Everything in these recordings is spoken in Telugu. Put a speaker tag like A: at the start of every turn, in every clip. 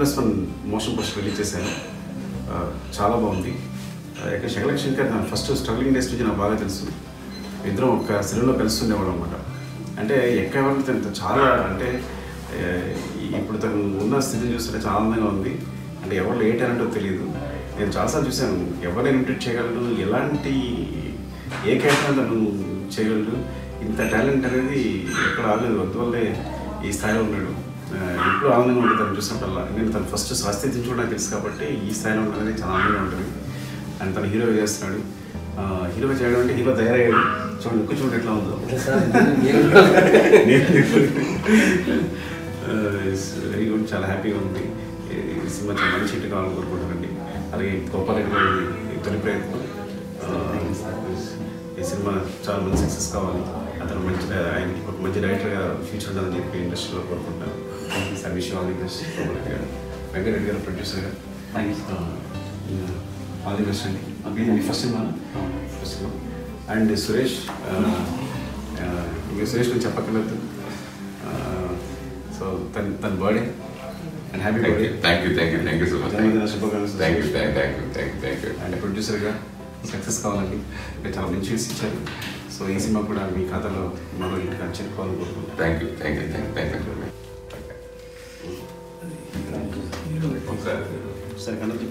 A: plus one motion post release చేశాను ఆ, చాలా బాగుంది ఆ, ఇక శకలక్ శంకర్ నా ఫస్ట్ స్ట్రగ్లింగ్ డేస్ నుంచి నాకు బాగా తెలుసు ఇద్దరం ఒక సెలవులో కలుస్తుండేవాళ్ళం అనమాట అంటే ఎక్కడ తనతో చాలా అంటే ఆ, ఇప్పుడు తను ఉన్న స్థితిని చూస్తుంటే చాలా ఆనందంగా ఉంది అంటే ఎవరు ఏ టాలెంటో తెలియదు నేను చాలాసార్లు చూశాను ఎవరిని ఇమిటేట్ చేయగలడు ఎలాంటి ఏ క్యారెక్టర్ తను చేయగలడు ఇంత టాలెంట్ అనేది ఎక్కడ ఆగలేదు అందువల్లే ఈ స్థాయిలో ఉన్నాడు ఆ, ఇప్పుడు ఆనందంగా ఉంటుంది తను చూసినప్పుడల్లా నేను తను ఫస్ట్ స్వాస్థ్యతను చూడడానికి తెలుసు కాబట్టి ఈ స్థాయిలో ఉండడానికి చాలా ఆనందంగా ఉంటుంది అండ్ తను హీరోగా చేస్తున్నాడు ఆ, హీరోగా చేయడం అంటే హీరో తయారయ్యాడు చూడండి లుక్ చూడండి ఎట్లా ఉందో వెరీ గుడ్ చాలా హ్యాపీగా ఉంది ఈ- ఈ సినిమా చాలా మంచి హిట్ కావాలని కోరుకుంటానండి అలాగే గోపాలరెడ్డి గారి ఈ తొలి ప్రయత్నం ఆ, ఈ సినిమా చాలా మంచి సక్సెస్ కావాలి అతను మంచి ఆయనకి ఒక మంచి డైరెక్టర్గా ఫ్యూచర్ ఉండాలని చెప్పి ఇండస్ట్రీలో కోరుకుంటాను సార్ విషయం ఆల్ ది బెస్ట్ గోపాలరెడ్డి గారు వెంకటరెడ్డి గారు ప్రొడ్యూసర్గా ఆల్ ది బెస్ట్ అండి మీ first cinema first cinema and Suresh ఆ, ఆ, ఇంకా సురేష్ గురించి చెప్పక్కర్లేదు సో తన తన birthday and happy
B: thank
A: birthday
B: you thank you thank you thank you so much
A: జన్మదిన శుభాకాంక్షలు
B: thank you thank thank you thank you thank you
A: and ప్రొడ్యూసర్గా సక్సెస్ కావాలండి ఇంకా చాలా మంచి హిట్స్ ఇచ్చారు సో ఈ సినిమా కూడా మీ ఖాతాలో మరో ఇంటికి చేరుకోవాలని కోరుకుంటున్నాను
B: thank you thank you thank thank you ఒకసారి
A: సరే కన్నా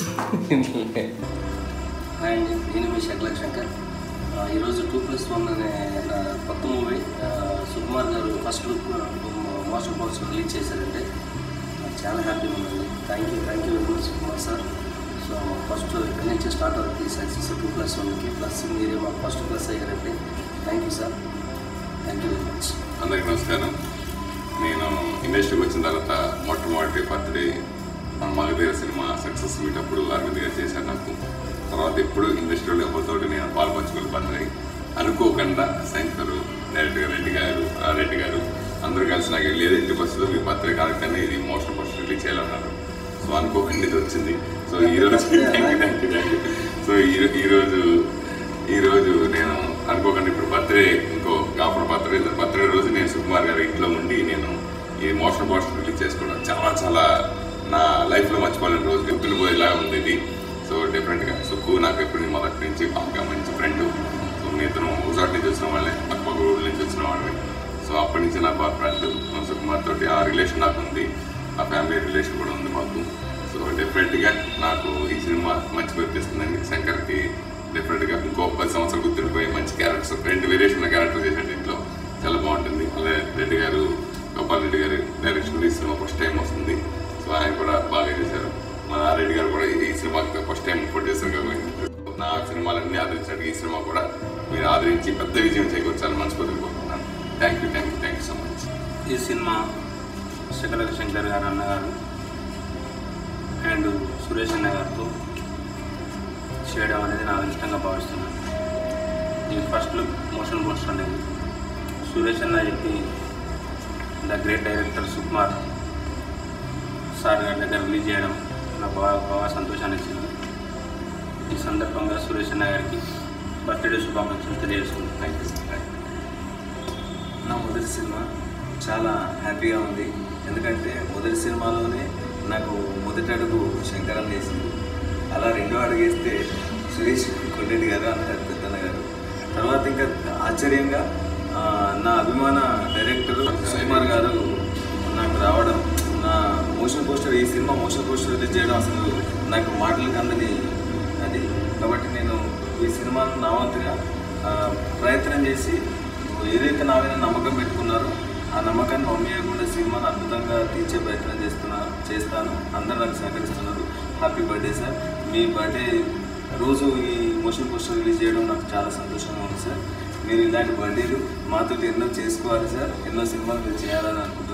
C: హాయ్ అండి నేను మీ శకలక్ శంకర్ ఆ, ఈరోజు టూ ప్లస్ వన్ అనే నా కొత్త మూవీ ఆ, Sukumar garu first look motion post release చేశారంటే నాకు చాలా హ్యాపీగా ఉందండి thank you thank you very much Sukumar sir so first ఇక్కడి నుంచి స్టార్ట్ అవుతుంది సక్సెస్ టూ ప్లస్ వన్కి ప్లస్ మీరే మాకు ఫస్ట్ ప్లస్ అయ్యారంటే thank you sir thank you very much
B: అందరికీ నమస్కారం నేను ఇండస్ట్రీకి వచ్చిన తర్వాత మొట్టమొదటి birthday Magadheera cinema success meet అప్పుడు అరవింద్ గారు చేశారు నాకు తర్వాత ఎప్పుడు ఇండస్ట్రీలో ఎవరితోటి నేను పాల్పంచుకుని బర్త్డే అనుకోకుండా శంకర్ డైరెక్టర్ రెడ్డి గారు ఆ రెడ్డి గారు అందరూ కలిసి నాకు లేదు ఎట్టి బస్సులో మీ బర్త్డే కాకపోతే ఇది మోషన్ పోస్ట్ రిలీజ్ చేయాలన్నారు సో అనుకోకుండా ఇది వచ్చింది సో ఈ రోజు thank you thank you thank you so ఈ ఈరోజు ఈరోజు నేను అనుకోకుండా ఇప్పుడు బర్త్డే ఇంకో కాపుడు బర్త్డే బర్త్డే రోజు నేను సుకుమార్ గారి ఇంట్లో ఉండి నేను ఈ మోషన్ పోస్టర్ రిలీజ్ చేసుకోవడం చాలా చాలా నా లైఫ్లో మర్చిపోలేని రోజు గుర్తుండిపోయేలా ఉంది ఇది సో డిఫరెంట్గా సుక్కు నాకు ఎప్పుడు మొదటి నుంచి బాగా మంచి ఫ్రెండ్ సో మీ ఇద్దరం ఊసాటి నుంచి వచ్చిన వాళ్ళే పక్క ఊళ్ళ నుంచి వచ్చిన వాళ్ళని సో అప్పటి నుంచి నా బాగా ఫ్రెండ్ సుకుమార్ తోటి ఆ రిలేషన్ నాకు ఉంది ఆ ఫ్యామిలీ రిలేషన్ కూడా ఉంది మాకు సో డెఫినెట్గా నాకు ఈ సినిమా మంచి పేరు తెస్తుందండి శంకర్కి డెఫినెట్గా ఇంకో పది సంవత్సరాలు గుర్తుండిపోయి మంచి క్యారెక్టర్స్ రెండు వేరియేషన్ క్యారెక్టర్ చేసిన దీంట్లో చాలా బాగుంటుంది అలాగే రెడ్డి గారు గోపాల్ రెడ్డి గారు డైరెక్షన్ ఈ సినిమా ఫస్ట్ టైం వస్తుంది సో ఆయన కూడా బాగా చేశారు మన రెడ్డి గారు కూడా ఈ సినిమాకి ఫస్ట్ టైం ప్రొడ్యూసర్ కాబట్టి నా సినిమాలన్నీ ఆదరించాడు ఈ సినిమా కూడా మీరు ఆదరించి పెద్ద విజయం చేకూర్చాలని మనస్ఫూర్తిగా కోరుకుంటున్నాను thank you thank you thank you so much
C: ఈ సినిమా శకలక శంకర్ గారు అన్నగారు అండ్ సురేష్ అన్న గారితో చేయడం అనేది నా అదృష్టంగా భావిస్తున్నాను ఇది ఫస్ట్ లుక్ మోషన్ పోస్టర్ అనేది సురేష్ అన్న చెప్పి the great director Sukumar sir గారి దగ్గర రిలీజ్ చేయడం నాకు బాగా బాగా సంతోషాన్ని ఇచ్చింది ఈ సందర్భంగా సురేష్ అన్న గారికి బర్త్డే శుభాకాంక్షలు తెలియజేసుకుంటున్నాను థ్యాంక్ యూ
D: నా మొదటి సినిమా చాలా హ్యాపీగా ఉంది ఎందుకంటే మొదటి సినిమాలోనే నాకు మొదటి అడుగు శంకరన్ వేసింది అలా రెండో అడుగు వేస్తే సురేష్ కొండెడ్డి గారు అన్నారు పెద్దన్న గారు తర్వాత ఇంకా ఆశ్చర్యంగా ఆ, నా అభిమాన డైరెక్టర్ సుకుమార్ గారు నాకు రావడం నా మోషన్ పోస్టర్ ఈ సినిమా మోషన్ పోస్టర్ రిలీజ్ చేయడం అసలు నాకు మాటలకు అందని అది కాబట్టి నేను ఈ సినిమాను నా వంతుగా ఆ, ప్రయత్నం చేసి ఏదైతే నా మీద నమ్మకం పెట్టుకున్నారో ఆ నమ్మకాన్ని మమ్మీయకుండా సినిమాను అద్భుతంగా తీర్చే ప్రయత్నం చేస్తున్నా చేస్తాను అందరూ నాకు సహకరిస్తున్నారు హ్యాపీ బర్త్డే సార్ మీ బర్త్డే రోజు ఈ మోషన్ పోస్టర్ రిలీజ్ చేయడం నాకు చాలా సంతోషంగా ఉంది సార్ మీరు ఇలాంటి బర్త్డేలు మాతో ఎన్నో చేసుకోవాలి సార్ ఎన్నో సినిమాలు మీరు చేయాలని అనుకుంటున్నాను